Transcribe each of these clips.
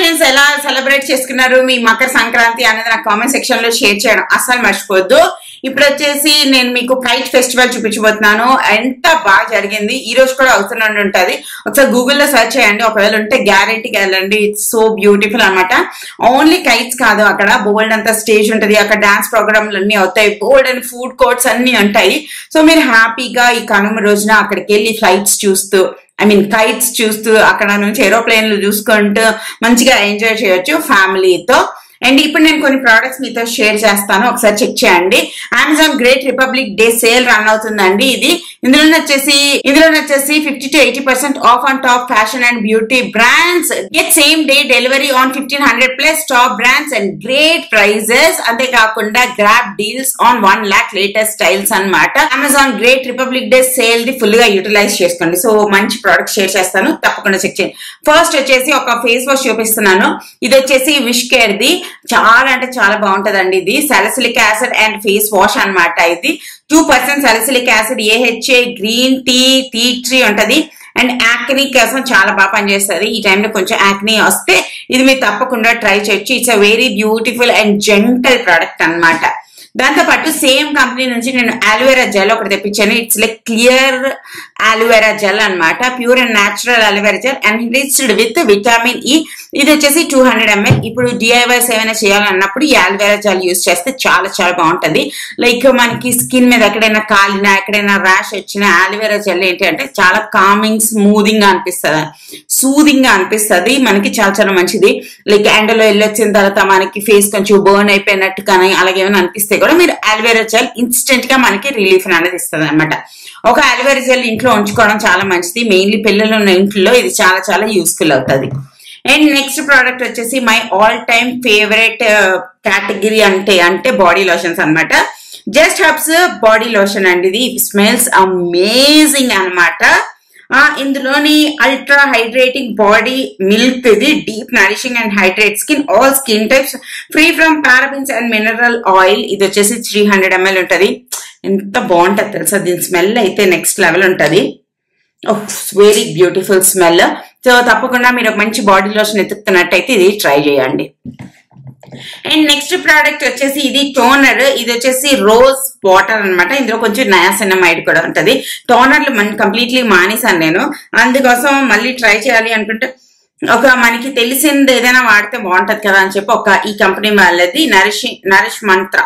friends ఎలా celebrate చేసుకున్నారు మీ మకర సంక్రాంతి అనేది నాకు కామెంట్ సెక్షన్ లో షేర్ చేయడం అస్సలు మర్చిపోద్దు ఇప్పుడు వచ్చేసి నేను మీకు కైట్ ఫెస్టివల్ చూపించబోతున్నాను ఎంత బాగా జరిగింది ఈ రోజు కూడా అవుతూనే ఉంటది ఒకసారి గూగుల్లో సెర్చ్ చేయండి ఒకవేళ ఉంటే గ్యారెంటీకి వెళ్ళండి ఇట్స్ సో బ్యూటిఫుల్ అనమాట ఓన్లీ కైట్స్ కాదు అక్కడ బోల్డ్ అంత స్టేజ్ ఉంటది అక్కడ డాన్స్ ప్రోగ్రామ్లు అన్ని అవుతాయి బోల్డ్ అండ్ ఫుడ్ కోర్ట్స్ అన్ని ఉంటాయి సో మీరు హ్యాపీగా ఈ కనుమ రోజున అక్కడికి వెళ్ళి ఫ్లైట్స్ చూస్తూ ఐ మీన్ కైట్స్ చూస్తూ అక్కడ నుంచి ఏరోప్లేన్లు చూసుకుంటూ మంచిగా ఎంజాయ్ చేయొచ్చు ఫ్యామిలీతో అండ్ ఇప్పుడు నేను కొన్ని ప్రోడక్ట్స్ మీతో షేర్ చేస్తాను ఒకసారి చెక్ చేయండి Amazon great republic day sale run అవుతుందండి ఇది ఇందులో వచ్చేసి ఇందులో వచ్చేసి fifty to eighty percent off on top fashion and beauty brands get same day delivery on fifteen hundred plus top brands and great prizes అంతేకాకుండా grab deals on one lakh latest styles అన్నమాట Amazon great republic day sale the full గా utilize చేసుకోండి so మంచి product share చేస్తాను తప్పకుండా check చేయండి first వచ్చేసి ఒక ఫేస్ వాష్ చూపిస్తున్నాను ఇది వచ్చేసి విష్ కేర్ ది చాలా అంటే చాలా బాగుంటదండి ఇది salicylic acid and face wash అన్నమాట ఇది two percent salicylic acid AHA green tea tea tree ఉంటది అండ్ యాక్ని కోసం చాలా బాగా పనిచేస్తుంది ఈ టైంలో కొంచెం యాక్ని వస్తే ఇది మీరు తప్పకుండా ట్రై చేయొచ్చు it's a very beautiful and gentle product అన్నమాట దాంతో పాటు సేమ్ కంపెనీ నుంచి నేను అలోవెరా జెల్ ఒకటి తెప్పించాను it's like clear aloe vera gel అన్నమాట pure and natural aloe vera gel enriched with vitamin E ఇది వచ్చేసి టూ హండ్రెడ్ ఎంఎల్ ఇప్పుడు డిఐవైస్ ఏమైనా చేయాలన్నప్పుడు ఈ అలోవెరా జెల్ యూస్ చేస్తే చాలా చాలా బాగుంటది లైక్ మనకి స్కిన్ మీద ఎక్కడైనా కాలినా ఎక్కడైనా ర్యాష్ వచ్చినా అలోవెరా జెల్ ఏంటి అంటే చాలా కామింగ్ స్మూదింగ్ గా అనిపిస్తుంది సూదింగ్ గా అనిపిస్తుంది మనకి చాలా చాలా మంచిది లైక్ ఎండలో వెళ్ళొచ్చిన తర్వాత మనకి ఫేస్ కొంచెం బర్న్ అయిపోయినట్టు కానీ అలాగే ఏమైనా అనిపిస్తే కూడా మీరు అలోవెరా జెల్ ఇన్స్టెంట్ గా మనకి రిలీఫ్ అనేది ఇస్తుంది అనమాట ఒక అలోవెరా జెల్ ఇంట్లో ఉంచుకోవడం చాలా మంచిది మెయిన్లీ పిల్లలు ఉన్న ఇంట్లో ఇది చాలా చాలా యూస్ఫుల్ అవుతుంది అండ్ నెక్స్ట్ ప్రోడక్ట్ వచ్చేసి my all time favourite category అంటే అంటే బాడీ లోషన్స్ అన్నమాట జస్ట్ హబ్స్ బాడీ లోషన్ అండి ఇది స్మెల్స్ అమేజింగ్ అన్నమాట ఆ ఇందులోని అల్ట్రా హైడ్రేటింగ్ బాడీ మిల్క్ ఇది deep nourishing and hydrate skin all skin types free from parabens and mineral oil ఇది వచ్చేసి త్రీ హండ్రెడ్ ఎంఎల్ ఉంటుంది ఎంత బాగుంటుంది తెలుసా దీని స్మెల్ అయితే నెక్స్ట్ లెవెల్ ఉంటుంది వెరీ బ్యూటిఫుల్ స్మెల్ సో తప్పకుండా మీరు ఒక మంచి బాడీ లోషన్ ఎత్తుకున్నట్టయితే ఇది ట్రై చేయండి అండ్ నెక్స్ట్ ప్రోడక్ట్ వచ్చేసి ఇది టోనర్ ఇది వచ్చేసి రోజ్ వాటర్ అన్నమాట ఇందులో కొంచెం నయాసినమైడ్ కూడా ఉంటది టోనర్లు మన కంప్లీట్లీ మానేశాను నేను అందుకోసం మళ్ళీ ట్రై చేయాలి అనుకుంటే ఒక మనకి తెలిసింది ఏదైనా వాడితే బాగుంటది కదా అని చెప్పి ఒక ఈ కంపెనీ వాళ్ళది నరిష్ నరిష్ మంత్ర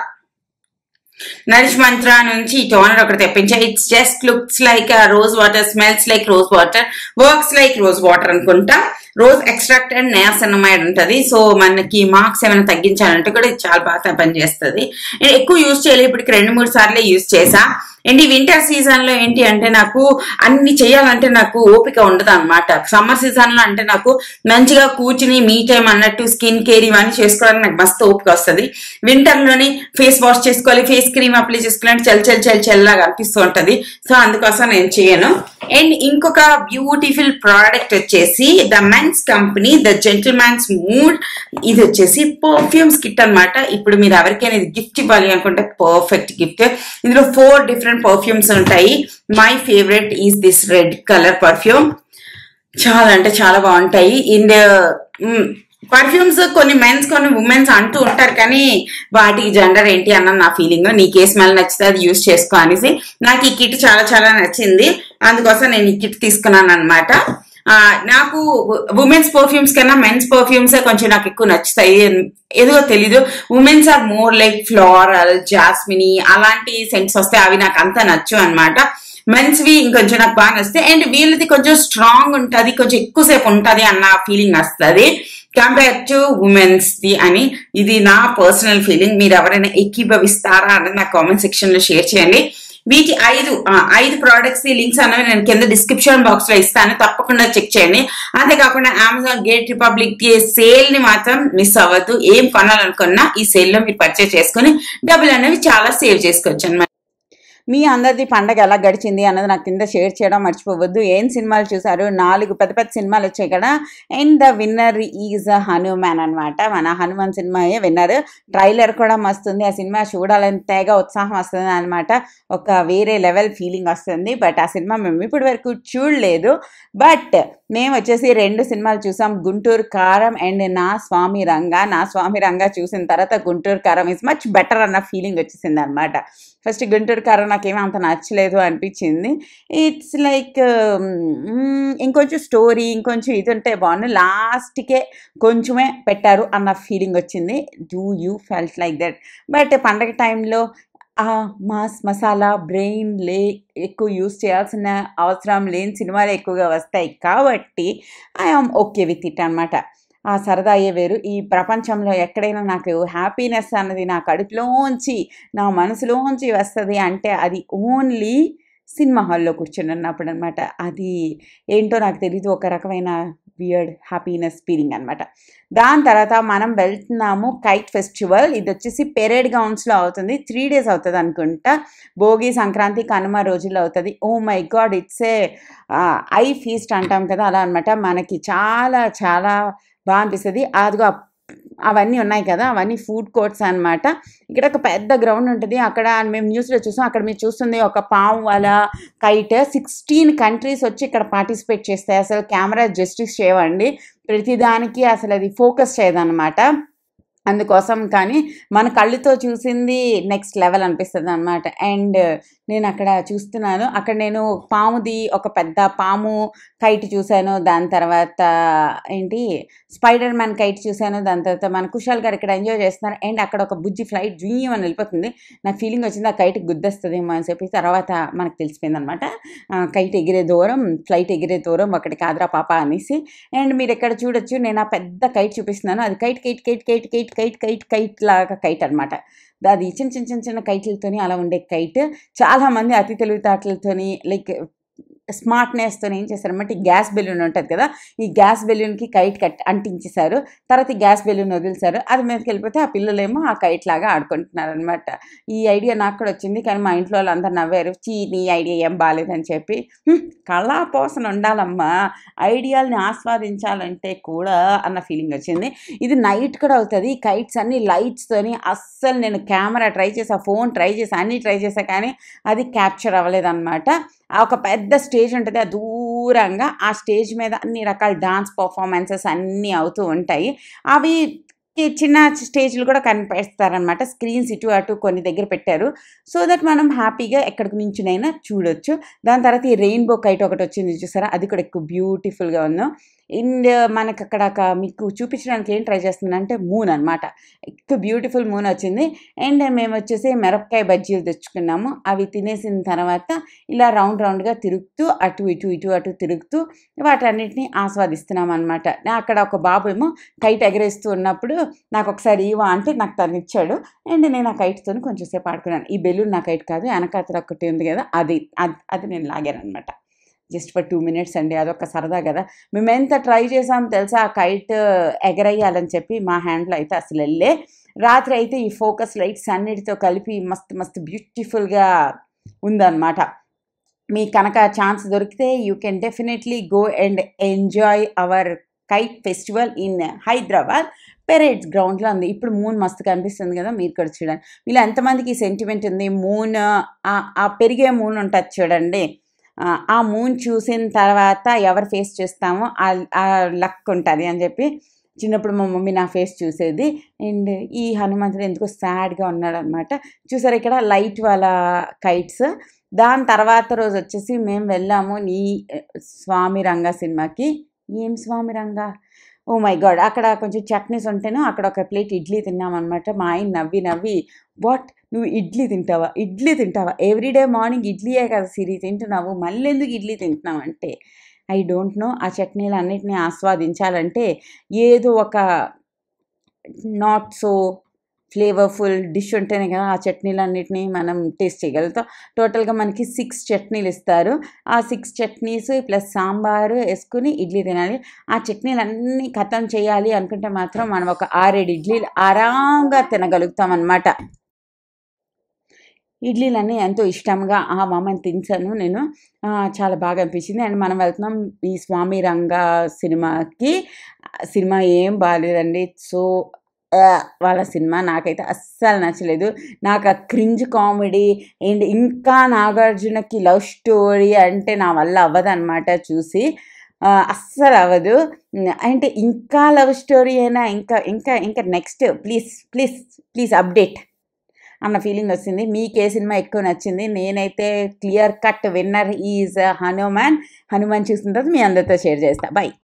నరిష్ మంత్ర నుంచి ఈ టోనర్ ఒకటి తెప్పించా it's just looks like rose water smells like rose water works like rose water అనుకుంటా రోజ్ ఎక్స్ట్రాక్ట్ అండ్ నేసనమైడ్ ఉంటది సో మనకి మార్క్స్ ఏమైనా తగ్గించాలంటే కూడా ఇది చాలా బాగా పనిచేస్తుంది నేను ఎక్కువ యూజ్ చేయలేదు ఇప్పటికి రెండు మూడు సార్లే యూజ్ చేసా అండ్ ఈ వింటర్ సీజన్ లో ఏంటి అంటే నాకు అన్ని చేయాలంటే నాకు ఓపిక ఉండదు అనమాట సమ్మర్ సీజన్ లో అంటే నాకు మంచిగా కూర్చుని మీ టైం అన్నట్టు స్కిన్ కేర్ ఇవన్నీ చేసుకోవడానికి నాకు మస్తు ఓపిక వస్తుంది వింటర్ లోని ఫేస్ వాష్ చేసుకోవాలి ఫేస్ క్రీమ్ అప్లై చేసుకోవాలంటే చల్ చల్ చల్ చల్లాగా అనిపిస్తూ ఉంటది సో అందుకోసం నేను చేయను అండ్ ఇంకొక బ్యూటిఫుల్ ప్రోడక్ట్ వచ్చేసి the men's company the gentleman's mood ఇది వచ్చేసి పర్ఫ్యూమ్స్ కిట్ అన్నమాట ఇప్పుడు మీరు ఎవరికైనా ఇది గిఫ్ట్ ఇవ్వాలి అనుకుంటే పర్ఫెక్ట్ గిఫ్ట్ ఇందులో ఫోర్ డిఫరెంట్ పర్ఫ్యూమ్స్ ఉంటాయి my favourite is this red colour perfume చాలా అంటే చాలా బాగుంటాయి ఇన్ పర్ఫ్యూమ్స్ కొన్ని మెన్స్ కొన్ని ఉమెన్స్ అంటూ ఉంటారు కానీ వాటికి జెండర్ ఏంటి అన్న నా ఫీలింగ్ నీకు ఏ స్మెల్ నచ్చితే అది యూస్ చేసుకో అనేసి నాకు ఈ కిట్ చాలా చాలా నచ్చింది అందుకోసం నేను ఈ కిట్ తీసుకున్నాను అనమాట నాకు ఉమెన్స్ పర్ఫ్యూమ్స్ కన్నా మెన్స్ పర్ఫ్యూమ్స్ కొంచెం నాకు ఎక్కువ నచ్చుతాయి ఏదో తెలీదు women's are more like floral జాస్మిని అలాంటి సెంట్స్ వస్తే అవి నాకు అంత నచ్చు అనమాట మెన్స్వి ఇంకొంచెం నాకు బాగా నచ్చుతాయి అండ్ వీళ్ళది కొంచెం స్ట్రాంగ్ ఉంటుంది కొంచెం ఎక్కువసేపు ఉంటుంది అన్న ఫీలింగ్ వస్తుంది కంపేర్ టు ఉమెన్స్ ది అని ఇది నా పర్సనల్ ఫీలింగ్ మీరు ఎవరైనా ఎక్కిభవిస్తారా అనేది నా కామెంట్ సెక్షన్ లో షేర్ చేయండి వీటి ఐదు ఐదు ప్రోడక్ట్స్ లింక్స్ అనేవి నేను కింద డిస్క్రిప్షన్ బాక్స్ లో ఇస్తాను తప్పకుండా చెక్ చేయండి అంతేకాకుండా Amazon great republic day sale ని మాత్రం మిస్ అవ్వద్దు ఏం కొనాలనుకున్నా ఈ సేల్ లో మీరు పర్చేస్ చేసుకుని డబ్బులు అనేవి చాలా సేవ్ చేసుకోవచ్చు అనమాట మీ అందరిది పండగ ఎలా గడిచింది అన్నది నాకు కింద షేర్ చేయడం మర్చిపోవద్దు ఏం సినిమాలు చూసారు నాలుగు పెద్ద పెద్ద సినిమాలు వచ్చాయి కదా and the winner is Hanuman అనమాట మన హనుమాన్ సినిమాయే విన్నర్ ట్రైలర్ కూడా మస్తుంది ఆ సినిమా చూడాలని తెగ ఉత్సాహం వస్తుంది అనమాట ఒక వేరే లెవెల్ ఫీలింగ్ వస్తుంది బట్ ఆ సినిమా మేము ఇప్పటి వరకు చూడలేదు బట్ మేము వచ్చేసి రెండు సినిమాలు చూసాం గుంటూరు కారం అండ్ నా స్వామి రంగా నా స్వామి రంగా చూసిన తర్వాత Guntur Kaaram is much better అన్న ఫీలింగ్ వచ్చేసింది అనమాట ఫస్ట్ గుంటూరు కారం నాకేమీ అంత నచ్చలేదు అనిపించింది ఇట్స్ లైక్ ఇంకొంచెం స్టోరీ ఇంకొంచెం ఇది ఉంటే బాగుంది లాస్ట్కే కొంచెమే పెట్టారు అన్న ఫీలింగ్ వచ్చింది do you felt like that but పండగ టైంలో ఆ మాస్ మసాలా బ్రెయిన్ లే ఎక్కువ యూస్ చేయాల్సిన అవసరం లేని సినిమాలు ఎక్కువగా వస్తాయి కాబట్టి ఐఆమ్ ఓకే విత్ ఇట్ అనమాట ఆ సరదా అయ్యే వేరు ఈ ప్రపంచంలో ఎక్కడైనా నాకు హ్యాపీనెస్ అన్నది నా కడుపులోంచి నా మనసులోంచి వస్తుంది అంటే అది ఓన్లీ సినిమా హాల్లో కూర్చొని ఉన్నప్పుడు అనమాట అది ఏంటో నాకు తెలీదు ఒక రకమైన వియర్డ్ హ్యాపీనెస్ ఫీలింగ్ అనమాట దాని తర్వాత మనం వెళ్తున్నాము కైట్ ఫెస్టివల్ ఇది వచ్చేసి పెరేడ్ గ్రౌండ్స్లో అవుతుంది త్రీ డేస్ అవుతుంది అనుకుంటా భోగి సంక్రాంతి కనుమ రోజుల్లో అవుతుంది oh my god it's a eye feast అంటాం కదా అలా అనమాట మనకి చాలా చాలా బాగా అనిపిస్తుంది అదిగో అవన్నీ ఉన్నాయి కదా అవన్నీ ఫుడ్ కోర్ట్స్ అనమాట ఇక్కడ ఒక పెద్ద గ్రౌండ్ ఉంటుంది అక్కడ మేము న్యూస్లో చూసాం అక్కడ మీరు చూస్తుంది ఒక పాము వాళ్ళ కైట్ సిక్స్టీన్ కంట్రీస్ వచ్చి ఇక్కడ పార్టిసిపేట్ చేస్తాయి అసలు కెమెరా జస్టిస్ చేయవండి ప్రతిదానికి అసలు అది ఫోకస్ చేయదన్నమాట అందుకోసం కానీ మన కళ్ళుతో చూసింది నెక్స్ట్ లెవెల్ అనిపిస్తుంది అనమాట అండ్ నేను అక్కడ చూస్తున్నాను అక్కడ నేను పాముది ఒక పెద్ద పాము కైట్ చూశాను దాని తర్వాత ఏంటి స్పైడర్ మ్యాన్ కైట్ చూశాను దాని తర్వాత మన కుషాల్ గారు ఇక్కడ ఎంజాయ్ చేస్తున్నారు అండ్ అక్కడ ఒక బుజ్జి ఫ్లైట్ జూయి అని వెళ్ళిపోతుంది నాకు ఫీలింగ్ వచ్చింది ఆ కైట్ గుద్దేస్తుందేమో అని చెప్పి తర్వాత మనకు తెలిసిపోయింది అనమాట కైట్ ఎగిరే దూరం ఫ్లైట్ ఎగిరే దూరం ఒకటి కాదురా పాప అనేసి అండ్ మీరు ఎక్కడ చూడొచ్చు నేను ఆ పెద్ద కైట్ చూపిస్తున్నాను అది kite kite kite kite kite kite kite kite లాగా కైట్ అనమాట అది చిన్న చిన్న చిన్న చిన్న కైట్లతోని అలా ఉండే కైట్ చాలామంది అతి తెలివితేటలతోని లైక్ స్మార్ట్నెస్తో ఏం చేశారన్నమాట ఈ గ్యాస్ బెలూన్ ఉంటుంది కదా ఈ గ్యాస్ బెలూన్కి కైట్ కట్ అంటించేశారు తర్వాత ఈ గ్యాస్ బెలూన్ వదిలేశారు అది మీదకి వెళ్ళిపోతే ఆ పిల్లలేమో ఆ కైట్ లాగా ఆడుకుంటున్నారు అనమాట ఈ ఐడియా నాకు కూడా వచ్చింది కానీ మా ఇంట్లో వాళ్ళందరూ నవ్వారు చీ నీ ఐడియా ఏం బాగాలేదని చెప్పి కళాపోసన ఉండాలమ్మా ఐడియాల్ని ఆస్వాదించాలంటే కూడా అన్న ఫీలింగ్ వచ్చింది ఇది నైట్ కూడా అవుతుంది ఈ కైట్స్ అన్ని లైట్స్తోని అస్సలు నేను కెమెరా ట్రై చేసా ఫోన్ ట్రై చేసా అన్నీ ట్రై చేసా కానీ అది క్యాప్చర్ అవ్వలేదన్నమాట ఒక పెద్ద స్టేజ్ ఉంటుంది ఆ దూరంగా ఆ స్టేజ్ మీద అన్ని రకాల డాన్స్ పర్ఫార్మెన్సెస్ అన్నీ అవుతూ ఉంటాయి అవి చిన్న స్టేజ్లు కూడా కనిపిస్తారనమాట స్క్రీన్స్ ఇటు అటు కొన్ని దగ్గర పెట్టారు సో దట్ మనం హ్యాపీగా ఎక్కడికి నుంచినైనా చూడొచ్చు దాని తర్వాత ఈ రెయిన్బో కైట్ ఒకటి వచ్చింది చూసారా అది కూడా ఎక్కువ బ్యూటిఫుల్గా ఉందో అండ్ మనకు అక్కడ ఒక మీకు చూపించడానికి ఏం ట్రై చేస్తుంది అంటే మూన్ అనమాట ఎక్కువ బ్యూటిఫుల్ మూన్ వచ్చింది అండ్ మేము వచ్చేసి మిరపకాయ బజ్జీలు తెచ్చుకున్నాము అవి తినేసిన తర్వాత ఇలా రౌండ్ రౌండ్గా తిరుగుతూ అటు ఇటు ఇటు అటు తిరుగుతూ వాటన్నిటిని ఆస్వాదిస్తున్నాం అనమాట అక్కడ ఒక బాబు ఏమో కైట్ ఎగరేస్తూ ఉన్నప్పుడు నాకు ఒకసారి ఇవా అంటే నాకు తను ఇచ్చాడు అండ్ నేను ఆ కైట్తో కొంచెం సేపు ఆడుకున్నాను ఈ బెలూన్ నా కైట్ కాదు వెనకాతల ఒకటి ఉంది కదా అది అది నేను లాగాను అనమాట జస్ట్ ఫర్ టూ మినిట్స్ అండి అదొక సరదా కదా మేము ఎంత ట్రై చేసాం తెలుసా ఆ కైట్ ఎగరేయాలని చెప్పి మా హ్యాండ్లో అయితే అసలు వెళ్ళే రాత్రి అయితే ఈ ఫోకస్ లైట్స్ అన్నిటితో కలిపి మస్తు మస్తు బ్యూటిఫుల్గా ఉందన్నమాట మీ కనుక ఛాన్స్ దొరికితే you can definitely go and enjoy our kite festival in Hyderabad parades గ్రౌండ్లో ఉంది ఇప్పుడు మూన్ మస్తు కనిపిస్తుంది కదా మీరు కూడా చూడండి మీలో ఎంతమందికి సెంటిమెంట్ ఉంది మూన్ ఆ పెరిగే మూన్ ఉంటుంది చూడండి ఆ మూన్ చూసిన తర్వాత ఎవరు ఫేస్ చూస్తామో ఆ లక్ ఉంటుంది అని చెప్పి చిన్నప్పుడు మా మమ్మీ నా ఫేస్ చూసేది అండ్ ఈ హనుమంతుడు ఎందుకో సాడ్గా ఉన్నాడు అనమాట చూసారు ఇక్కడ లైట్ వాళ్ళ కైట్స్ దాని తర్వాత రోజు వచ్చేసి మేము వెళ్ళాము నీ స్వామి రంగ సినిమాకి ఏం స్వామి రంగ ఓ మై గాడ్ అక్కడ కొంచెం చట్నీస్ ఉంటేనే అక్కడ ఒక ప్లేట్ ఇడ్లీ తిన్నామన్నమాట మా ఆయన నవ్వి నవ్వి వాట్ నువ్వు ఇడ్లీ తింటావా ఇడ్లీ తింటావా ఎవ్రీడే మార్నింగ్ ఇడ్లీయే కదా సిరి తింటున్నావు మళ్ళీ ఎందుకు ఇడ్లీ తింటున్నావు అంటే ఐ డోంట్ నో ఆ చట్నీలు అన్నిటిని ఆస్వాదించాలంటే ఏదో ఒక నాట్ సో ఫ్లేవర్ఫుల్ డిష్ ఉంటేనే కదా ఆ చట్నీలన్నిటిని మనం టేస్ట్ చేయగలుగుతాం టోటల్గా మనకి సిక్స్ చట్నీలు ఇస్తారు ఆ సిక్స్ చట్నీస్ ప్లస్ సాంబారు వేసుకుని ఇడ్లీ తినాలి ఆ చట్నీలు అన్నీ ఖతం చేయాలి అనుకుంటే మాత్రం మనం ఒక ఆరేడు ఇడ్లీలు ఆరాంగా తినగలుగుతాం అనమాట ఇడ్లీలన్నీ ఎంతో ఇష్టంగా ఆ మమ్మల్ని తినసాను నేను ఆ, చాలా బాగా అనిపించింది అండ్ మనం వెళ్తున్నాం ఈ స్వామి రంగా సినిమాకి సినిమా ఏం బాగాలేదండి సో ఆ, వాళ్ళ సినిమా నాకైతే అస్సలు నచ్చలేదు నాకు ఆ క్రింజ్ కామెడీ అండ్ ఇంకా నాగార్జునకి లవ్ స్టోరీ అంటే నా వల్ల అవ్వదు అనమాట చూసి ఆ, అస్సలు అవ్వదు అంటే ఇంకా లవ్ స్టోరీ అయినా ఇంకా ఇంకా ఇంకా next please please please update అన్న ఫీలింగ్ వచ్చింది మీకు ఏ సినిమా ఎక్కువ నచ్చింది నేనైతే clear cut winner is Hanuman Hanuman చూసిన తర్వాత మీ అందరితో షేర్ చేస్తా బై